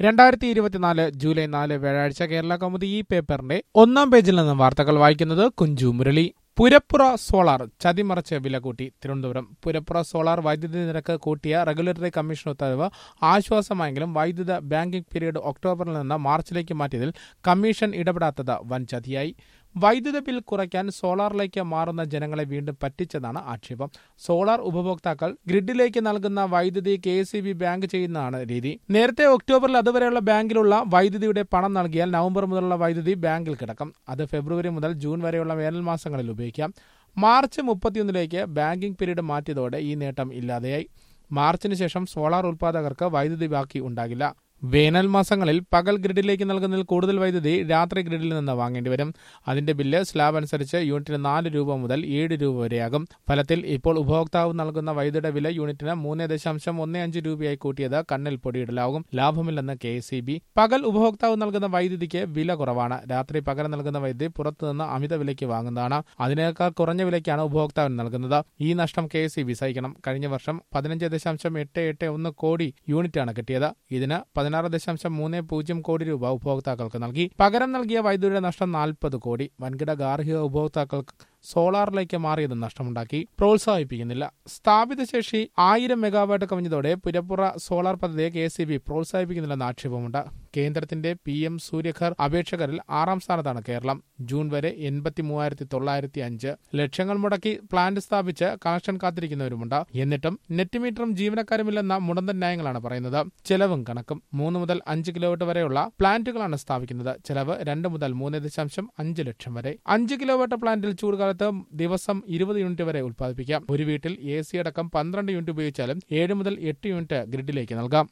രണ്ടായിരത്തി ഇരുപത്തിനാല് ജൂലൈ നാല് വ്യാഴാഴ്ച കേരള കൗമുദി ഈ പേപ്പറിന്റെ ഒന്നാം പേജിൽ നിന്ന് വാർത്തകൾ വായിക്കുന്നത് കുഞ്ചു മുരളി പുരപ്പുറ സോളാർ ചതിമറിച്ച് വില കൂട്ടി തിരുവനന്തപുരം പുരപ്പുറ സോളാർ വൈദ്യുതി നിരക്ക് കൂട്ടിയ റെഗുലേറ്ററി കമ്മീഷൻ ഉത്തരവ് ആശ്വാസമായെങ്കിലും വൈദ്യുത ബാങ്കിംഗ് പീരീഡ് ഒക്ടോബറിൽ നിന്ന് മാർച്ചിലേക്ക് മാറ്റിയതിൽ കമ്മീഷൻ ഇടപെടാത്തത് വൻ ചതിയായി വൈദ്യുത ബിൽ കുറയ്ക്കാൻ സോളാറിലേക്ക് മാറുന്ന ജനങ്ങളെ വീണ്ടും പറ്റിച്ചതാണ് ആക്ഷേപം സോളാർ ഉപഭോക്താക്കൾ ഗ്രിഡിലേക്ക് നൽകുന്ന വൈദ്യുതി കെ എസ് ബാങ്ക് ചെയ്യുന്നതാണ് രീതി നേരത്തെ ഒക്ടോബറിൽ അതുവരെയുള്ള ബാങ്കിലുള്ള വൈദ്യുതിയുടെ പണം നൽകിയാൽ നവംബർ മുതലുള്ള വൈദ്യുതി ബാങ്കിൽ കിടക്കും അത് ഫെബ്രുവരി മുതൽ ജൂൺ വരെയുള്ള വേനൽ മാസങ്ങളിൽ ഉപയോഗിക്കാം മാർച്ച് മുപ്പത്തിയൊന്നിലേക്ക് ബാങ്കിംഗ് പീരീഡ് മാറ്റിയതോടെ ഈ നേട്ടം ഇല്ലാതെയായി മാർച്ചിന് ശേഷം സോളാർ ഉൽപ്പാദകർക്ക് വൈദ്യുതി ബാക്കി ഉണ്ടാകില്ല വേനൽ മാസങ്ങളിൽ പകൽ ഗ്രിഡിലേക്ക് നൽകുന്നതിൽ കൂടുതൽ വൈദ്യുതി രാത്രി ഗ്രിഡിൽ നിന്ന് വാങ്ങേണ്ടി വരും അതിന്റെ ബില്ല് സ്ലാബ് അനുസരിച്ച് യൂണിറ്റിന് നാല് രൂപ മുതൽ ഏഴ് രൂപ വരെയാകും ഫലത്തിൽ ഇപ്പോൾ ഉപഭോക്താവ് നൽകുന്ന വൈദ്യുതിയുടെ വില യൂണിറ്റിന് മൂന്ന് ദശാംശം ഒന്ന് അഞ്ച് രൂപയായി കൂട്ടിയത് കണ്ണിൽ പൊടിയിടലാകും ലാഭമില്ലെന്ന് കെ എസ് ബി പകൽ ഉപഭോക്താവ് നൽകുന്ന വൈദ്യുതിക്ക് വില കുറവാണ് രാത്രി പകരം നൽകുന്ന വൈദ്യുതി പുറത്തുനിന്ന് അമിത വിലയ്ക്ക് വാങ്ങുന്നതാണ് അതിനേക്കാൾ കുറഞ്ഞ വിലയ്ക്കാണ് ഉപഭോക്താവിന് നൽകുന്നത് ഈ നഷ്ടം കെ എസ് സഹിക്കണം കഴിഞ്ഞ വർഷം പതിനഞ്ച് ദശാംശം എട്ട് എട്ട് ഒന്ന് കോടി യൂണിറ്റാണ് കിട്ടിയത് ഇതിന് പതിനാറ് ദശാംശം മൂന്ന് പൂജ്യം കോടി രൂപ ഉപഭോക്താക്കൾക്ക് നൽകി പകരം നൽകിയ വൈദ്യുതിയുടെ നഷ്ടം നാൽപ്പത് കോടി വൻകിട ഗാർഹിക ഉപഭോക്താക്കൾക്ക് സോളാറിലേക്ക് മാറിയത് നഷ്ടമുണ്ടാക്കി പ്രോത്സാഹിപ്പിക്കുന്നില്ല സ്ഥാപിത ശേഷി ആയിരം മെഗാവാട്ട് കവിഞ്ഞതോടെ പുരപ്പുറ സോളാർ പദ്ധതിയെ കെ സി ബി പ്രോത്സാഹിപ്പിക്കുന്നില്ലെന്ന ആക്ഷേപമുണ്ട് കേന്ദ്രത്തിന്റെ പി എം സൂര്യഘർ അപേക്ഷകരിൽ ആറാം സ്ഥാനത്താണ് കേരളം ജൂൺ വരെ എൺപത്തി മൂവായിരത്തി തൊള്ളായിരത്തി അഞ്ച് ലക്ഷങ്ങൾ മുടക്കി പ്ലാന്റ് സ്ഥാപിച്ച് കണക്ഷൻ കാത്തിരിക്കുന്നവരുമുണ്ട് എന്നിട്ടും നെറ്റ് മീറ്ററും ജീവനക്കാരുമില്ലെന്ന മുടന്തൻ ന്യായങ്ങളാണ് പറയുന്നത് ചെലവും കണക്കും മൂന്ന് മുതൽ അഞ്ച് കിലോവാട്ട് വരെയുള്ള പ്ലാന്റുകളാണ് സ്ഥാപിക്കുന്നത് ചെലവ് രണ്ട് മുതൽ മൂന്ന് ദശാംശം അഞ്ച് ലക്ഷം വരെ അഞ്ച് കിലോവാട്ട് പ്ലാന്റിൽ ചൂടുകാലത്ത് ദിവസം ഇരുപത് യൂണിറ്റ് വരെ ഉൽപ്പാദിപ്പിക്കാം ഒരു വീട്ടിൽ എ സി അടക്കം പന്ത്രണ്ട് യൂണിറ്റ് ഉപയോഗിച്ചാലും ഏഴ് മുതൽ എട്ട് യൂണിറ്റ് ഗ്രിഡിലേക്ക് നൽകാം